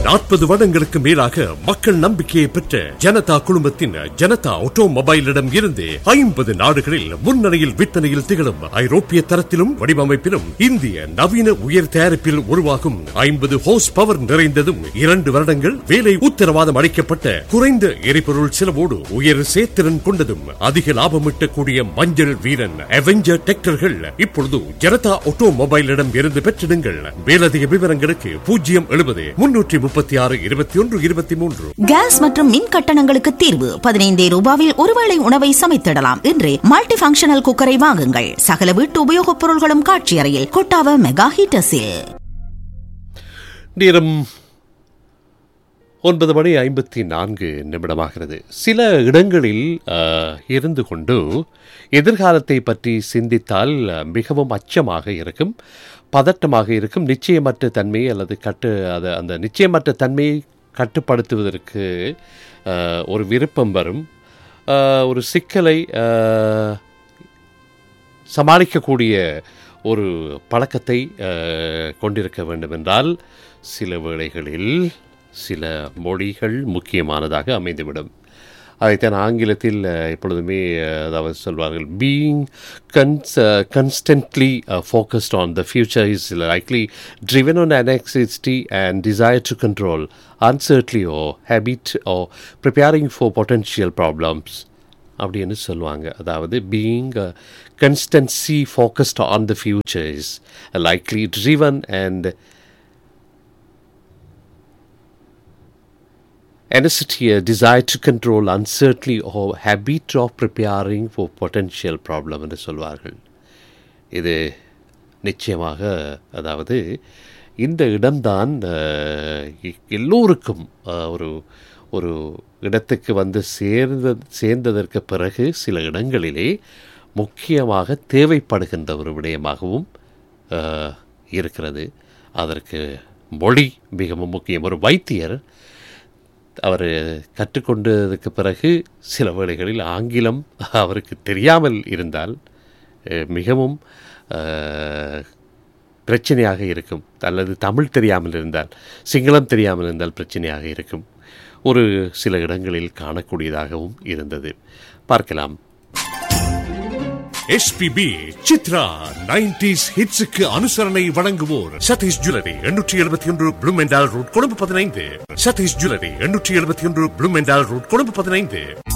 நாற்பது வருடங்களுக்கு மேலாக மக்கள் நம்பிக்கையை பெற்ற ஜனதா குழுமத்தின் ஜனதா ஆட்டோமொபைலிடம் இருந்து ஐம்பது நாடுகளில் முன்னணியில் விற்பனையில் திகழும் ஐரோப்பிய தரத்திலும் வடிவமைப்பிலும் இந்திய நவீன உயர் தயாரிப்பில் உருவாகும் ஐம்பது ஹோஸ் பவர் நிறைந்ததும் இரண்டு வருடங்கள் வேலை உத்தரவாதம் அளிக்கப்பட்ட குறைந்த எரிபொருள் செலவோடு உயர் சேத்திறன் கொண்டதும் அதிக லாபம் ஈட்டக்கூடிய மஞ்சள் வீரன் அவெஞ்சர் டிராக்டர்கள் இப்பொழுது ஜனதா ஆட்டோமொபைலிடம் இருந்து பெற்றிடுங்கள் மேலதிக விவரங்களுக்கு பூஜ்ஜியம் எழுபது முன்னூற்றி முப்பத்தி ஆறு இருபத்தி ஒன்று இருபத்தி மூன்று கேஸ் மற்றும் மின் கட்டணங்களுக்கு தீர்வு பதினைந்தே ரூபாவில் ஒருவேளை உணவை சமைத்திடலாம் என்று மல்டி ஃபங்க்ஷனல் குக்கரை வாங்குங்கள் சகல வீட்டு உபயோகப் பொருள்களும் காட்சி அறையில் கொட்டாவ மெகா ஹீட்டர்ஸில் நேரம் ஒன்பது மணி ஐம்பத்தி நான்கு நிமிடமாகிறது சில இடங்களில் அஹ், இருந்து கொண்டு எதிர்காலத்தை பற்றி சிந்தித்தால் அஹ், மிகவும் அச்சமாக இருக்கும் பதட்டமாக இருக்கும் நிச்சயமற்ற தன்மை அல்லது கட்டு அது அந்த நிச்சயமற்ற தன்மையை கட்டுப்படுத்துவதற்கு அஹ், ஒரு விருப்பம் வரும் அஹ், ஒரு சிக்கலை அஹ், சமாளிக்கக்கூடிய ஒரு பழக்கத்தை அஹ், கொண்டிருக்க வேண்டும் என்றால் சில வேளைகளில் சில மொழிகள் முக்கியமானதாக அமைந்துவிடும் அதைத்தான் ஆங்கிலத்தில் அஹ், எப்பொழுதுமே அஹ், அதாவது சொல்வார்கள் being cons constantly focused on the future is likely driven on anxiety and desire to control uncertainty or habit or preparing for potential problems அப்படின்னு சொல்லுவாங்க அதாவது being constancy focused on the future is likely driven and anxiety, a desire to control, uncertainty or habit of preparing for potential problem என்று சொல்வார்கள் இது நிச்சயமாக அதாவது இந்த இடம்தான் அஹ், எ- எல்லோருக்கும் அஹ், ஒரு ஒரு இடத்துக்கு வந்து சேர்ந்த சேர்ந்ததற்கு பிறகு சில இடங்களிலே முக்கியமாக தேவைப்படுகின்ற ஒரு விடயமாகவும் அஹ், இருக்கிறது அதற்கு மொழி மிகவும் முக்கியம் ஒரு வைத்தியர் அவர் கற்றுக்கொண்டதுக்கு பிறகு சில வேளைகளில் ஆங்கிலம் அவருக்கு தெரியாமல் இருந்தால் அஹ், மிகவும் அஹ், பிரச்சனையாக இருக்கும் அல்லது தமிழ் தெரியாமல் இருந்தால் சிங்களம் தெரியாமல் இருந்தால் பிரச்சனையாக இருக்கும் ஒரு சில இடங்களில் காணக்கூடியதாகவும் இருந்தது பார்க்கலாம் எஸ்பிபி சித்ரா நைன்டிஸ் ஹிட்ஸுக்கு அனுசரணை வழங்குவோர் சதீஷ் ஜுவல்லரி எண்ணூற்றி எழுபத்தி ஒன்று ப்ளூமெண்டால் ரோட் கொழும்பு பதினைந்து சதீஷ் ஜுவல்லரி எண்ணூற்றி எழுபத்தி ஒன்று ப்ளூமெண்டால் ரோட் கொழும்பு பதினைந்து